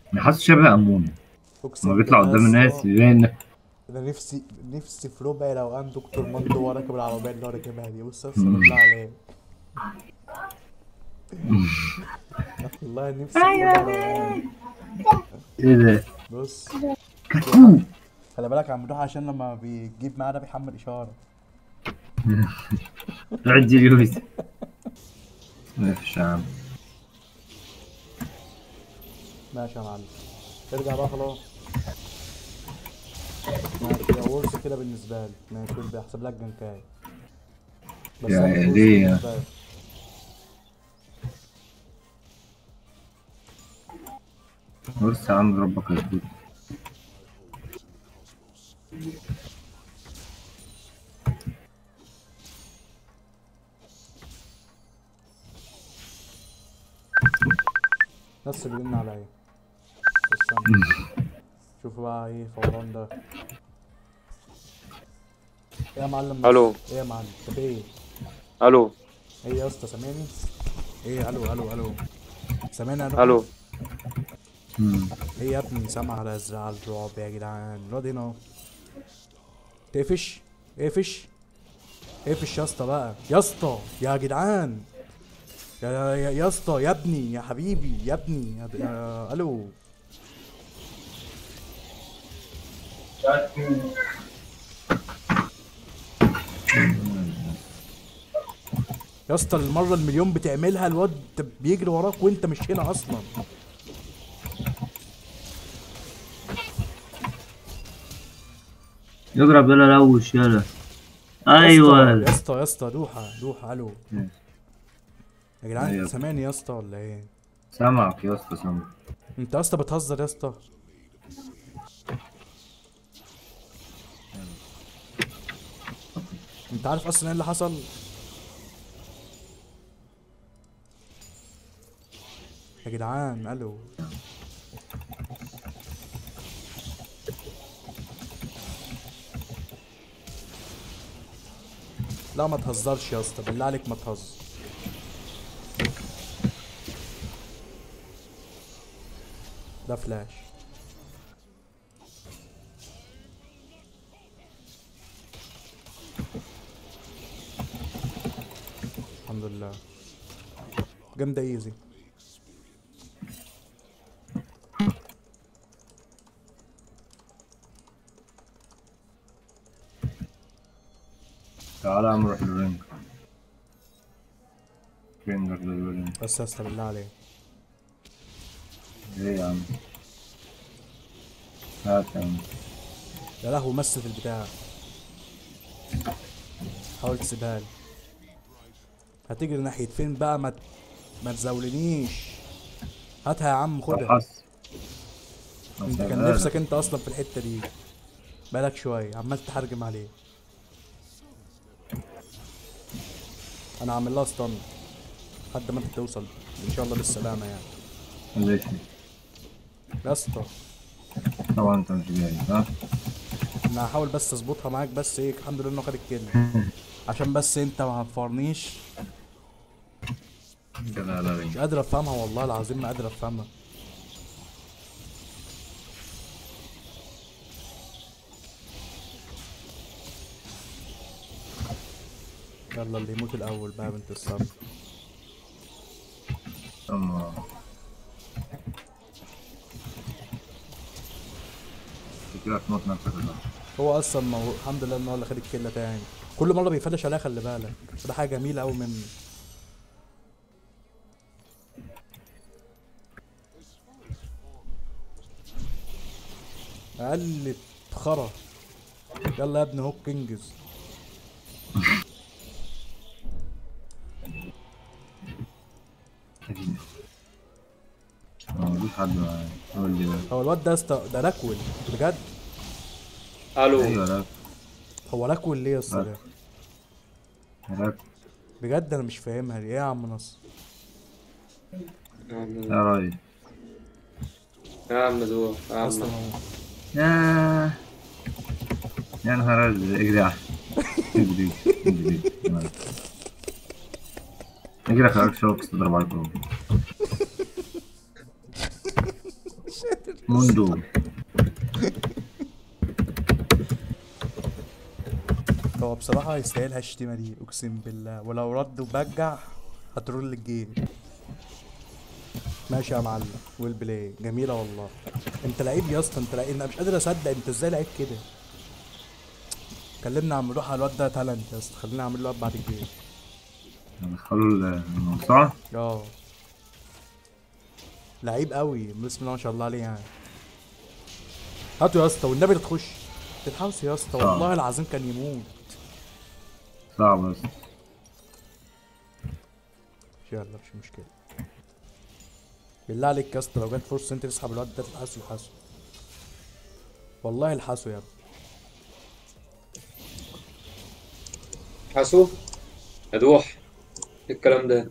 انا حاسس شبه امون اقسم لما بيطلع بالله قدام يا الناس اسطى، يبين انا نفسي نفسي في ربع لو قام دكتور مندو وهو راكب العربيه اللي هو راكبها دي بص يا اسطى بالله عليك والله نفسي في ربع روقان. ايه ده بص كتكوت خلي بالك يا عم ممدوح عشان لما بيجيب معاه ده بيحمل اشاره عد اليوز ماشي يا عم ماشي يا معلم ارجع بقى خلاص ماشي يا ورث كده بالنسبه لي ماشي كنت بحسب لك جنكاي بس يا أنا ورث ليه يا- بالنسبة لي. بص يا عم ربك يظبط نفس اللي بيرن عليا استنى شوف بقى ايه فوران ده ايه يا معلم الو ايه يا معلم طب ايه الو ايه يا اسطى سامعني ايه الو الو الو سامعني الو الو مم. ايه يا ابني سامع على ازرع الرعب يا جدعان الواد هنا اهو تقفش اقفش اقفش يا اسطى بقى يا اسطى يا جدعان يا يا يا اسطى يا ابني يا حبيبي يا ابني يا, يا الو يا اسطى المره المليون بتعملها الواد بيجري وراك وانت مش هنا اصلا يضرب يلا لوش يلا يا ايوه اسطى يا اسطى دوحه دوحه الو ماشي. يا جدعان أيوة. انت سامعني يا اسطى ولا ايه سامعك يا اسطى سامعك انت يا اسطى بتهزر يا اسطى انت عارف اصلا ايه اللي حصل يا جدعان الو لا ما تهزرش يا اسطى بالله عليك ما تهزر ده فلاش الحمد لله جامدة ايزي تعالى يا عم نروح للرينج فين ده الرينج بس يا اسطى بالله عليك ايه يا عم هات يا عم يا لهوي مست البتاع حاول تسيبها لي هتجري ناحية فين بقى ما ت- ما تزاولنيش هاتها يا عم خدها حص انت كان نفسك انت اصلا في الحتة دي بقالك شوية عمال تحرجم عليه انا عامل لها ستان لحد ما انت توصل ان شاء الله بالسلامة يعني ليش يا اسطى طبعا انت مش جاي ها انا هحاول بس اظبطها معاك بس ايه الحمد لله انه خد الكلمة عشان بس انت ما هتفرنيش كده على رينج مش قادر افهمها والله العظيم ما قادر افهمها يلا اللي يموت الاول بقى بنت الصبر اما كده تموت نفسك ولا هو اصلا ما هو الحمد لله ان هو اللي خد الكله تاني كل مره بيفلش عليها خلي بالك ده حاجه جميله قوي منه اقل خرا يلا يا ابني هوك انجز ما مفيش حد معايا قول لي بقى هو الواد ده است... ده راكول بجد الو ايوه راك هو راكول ليه يا اسطى ده راك بجد انا مش فاهمها دي ايه يا عم نصر يا ريس يا عم دوح يا اصلا عم هو يا يا نهار ازرق اجري يا اجري اجري اجري خليك شوك تضرب على الكوب موندو هو بصراحة يستاهلها الشتيمة دي اقسم بالله ولو رد وبجع هترول الجيم ماشي يا معلم والبلاي جميلة والله انت لعيب يا اسطى انت لعيب انا مش قادر اصدق انت ازاي لعيب كده كلمنا عم روح على الواد ده تالنت يا اسطى خلينا نعمل له بعد الجيم ندخلوا الموسوعة اه لعيب قوي بسم الله ما شاء الله عليه يعني هاتوا يا اسطى والنبي لا تخش تتحوس يا اسطى آه. والله العظيم كان يموت صعب بس يلا مش مشكلة بالله عليك يا اسطى لو جت فرصة انت تسحب الواد ده تلحسه الحسه والله الحسه يا ابني حسو ادوح إيه الكلام ده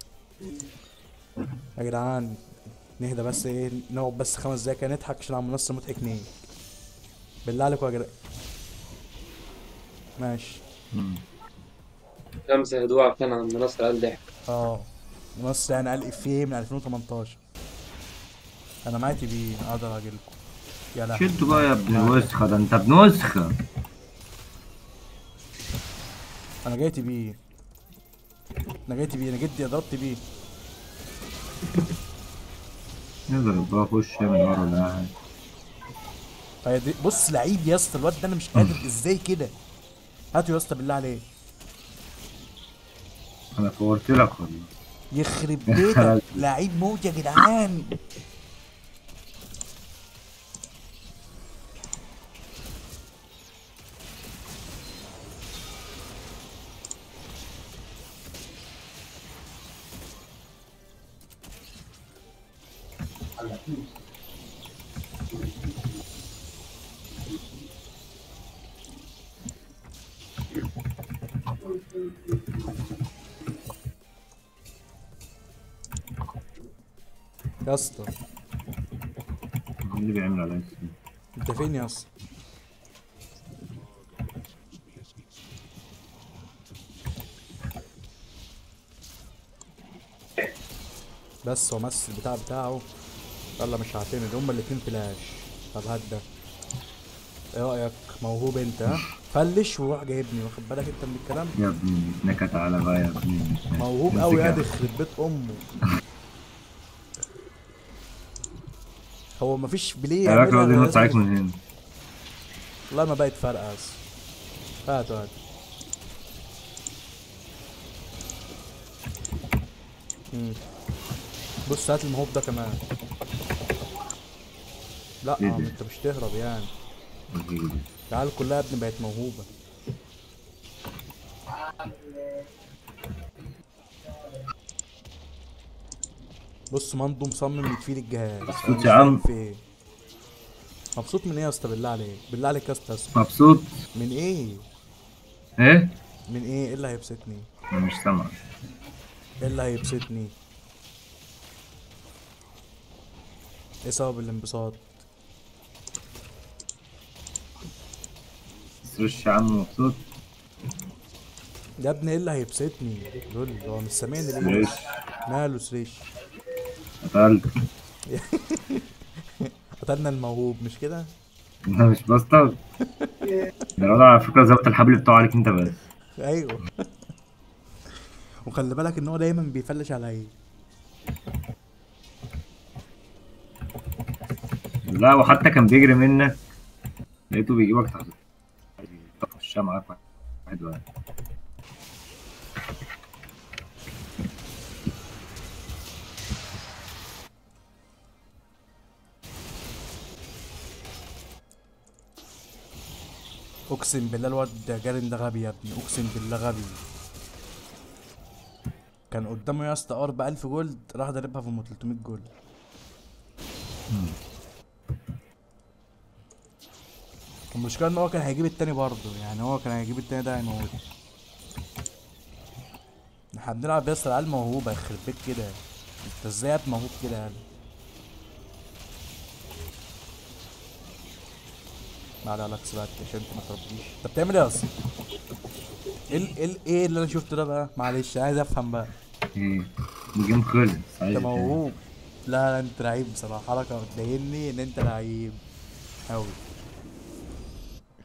يا جدعان نهدى بس ايه نقعد بس خمس دقايق كده نضحك عشان على منصة مضحك نيك بالله عليكم يا جدعان ماشي خمسة هدوء كان عند نصر قال ضحك اه منصة يعني قال افيه من 2018 انا معايا تي بي اقدر اجيلكم يا لهوي شدوا بقى يا ابن الوسخة ده انت ابن وسخة انا جاي تي بي انا جاي تي بي انا جدي ضربت بيه نضرب بقى خش من ورا ولا حاجة هي دي- بص لعيب يا اسطى الواد ده انا مش قادر ازاي كده هاتوا يا اسطى بالله عليك انا فورت لك والله يخرب بيتك لعيب موت يا جدعان يا اسطى مين اللي بيعمل عليا كده؟ انت فين يا اسطى بس هو مس البتاع بتاعه يلا مش هعتمد هما الاتنين فلاش طب هات ده ايه رايك موهوب انت ها فلش وروح جايبني واخد بالك انت من الكلام يا ابني نكت على بقى يا ابني موهوب قوي يا يخرب بيت امه هو مفيش بليه يا راجل يعملها راضي غير ينط عليك لازم- من هنا والله ما بقت فارقه اصلا هاتوا هاتوا مم. بص هات المهوب ده كمان لا إيه آه، ده؟ انت مش تهرب يعني العيال كلها يا ابني بقت موهوبه بص مندو مصمم يطفي لي الجهاز أنا مبسوط مش يا عم. فاهم في ايه مبسوط من ايه يا اسطى بالله عليك بالله عليك يا اسطى اسمع. مبسوط من ايه ايه من ايه ايه اللي هيبسطني انا مش سامع ايه اللي هيبسطني ايه سبب الانبساط سرش يا عم مبسوط يا ابني ايه اللي هيبسطني لول هو مش سامعني ليه سريش ماله سريش قتلت قتلنا الموهوب مش كده انا مش بسطر ده الوضع على فكرة ظبط الحبل بتاعه عليك انت بس ايوه وخلي بالك ان هو دايما بيفلش عليا لا وحتى كان بيجري منك لقيته بيجيبك تحت تخشها معاك واحد واحد اقسم بالله الواد ده جارين ده غبي يا ابني اقسم بالله غبي كان قدامه يا اسطى ار ب 1000 جولد راح ضاربها في ام 300 جولد المشكلة ان هو كان هيجيب التاني برضه يعني هو كان هيجيب التاني ده هيموته احنا بنلعب يا اسطى العيال موهوبة يخرب بيك كده انت ازاي يا ابني موهوب كده يعني ما على الاكس بقى عشان انت ما تربيش انت بتعمل ايه يا اسطى؟ ايه ال- ايه ال- ايه اللي انا شفته ده بقى؟ معلش عايز افهم بقى ايه الجيم خلص انت عايز إيه؟ موهوب لا لا انت لعيب بصراحه حركه بتبيني ان انت لعيب قوي